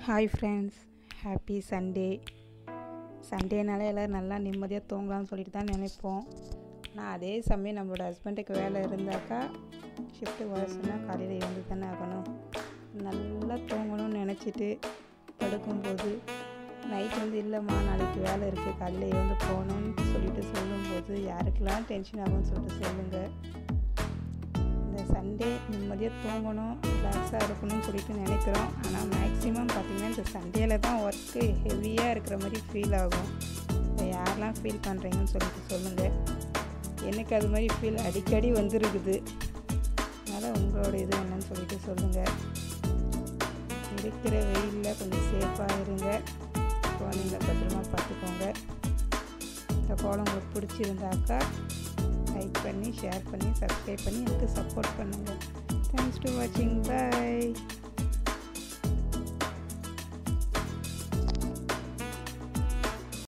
hi friends happy Sunday சண்டேனாலே எல்லோரும் நல்லா நிம்மதியாக தூங்கலாம்னு சொல்லிட்டு தான் நினைப்போம் ஆனால் அதே சமயம் நம்மளோட ஹஸ்பண்டுக்கு வேலை இருந்தாக்கா ஷிஃப்ட்டு வர காலையில் எழுந்து தானே ஆகணும் நல்லா தூங்கணும்னு நினச்சிட்டு படுக்கும்போது நைட் வந்து இல்லைம்மா நாளைக்கு வேலை இருக்குது காலையில் எழுந்து போகணும்னு சொல்லிட்டு சொல்லும்போது யாருக்கெல்லாம் டென்ஷன் ஆகும்னு சொல்லிட்டு சொல்லுங்கள் இந்த சண்டே நிம்மதியாக தூங்கணும் ரிலாக்ஸாக இருக்கணும்னு சொல்லிட்டு நினைக்கிறோம் ஆனால் மேக்ஸிமம் பார்த்திங்கன்னா இந்த சண்டேல தான் ஒர்க்கு ஹெவியாக இருக்கிற மாதிரி ஃபீல் ஆகும் இதை யாரெல்லாம் ஃபீல் பண்ணுறீங்கன்னு சொல்லிட்டு சொல்லுங்கள் எனக்கு அது மாதிரி ஃபீல் அடிக்கடி வந்துருக்குது அதனால் உங்களோட இது என்னன்னு சொல்லிட்டு சொல்லுங்கள் இருக்கிற வெயிலில் கொஞ்சம் சேஃபாக இருங்க குழந்தைங்கள பத்திரமா பார்த்துக்கோங்க இந்த கோலம் உங்களுக்கு பிடிச்சிருந்தாக்கா லைக் பண்ணி ஷேர் பண்ணி சப்ஸ்கிரைப் பண்ணி எனக்கு சப்போர்ட் பண்ணுங்கள் தேங்க்ஸ் டு வாட்சிங் பாய்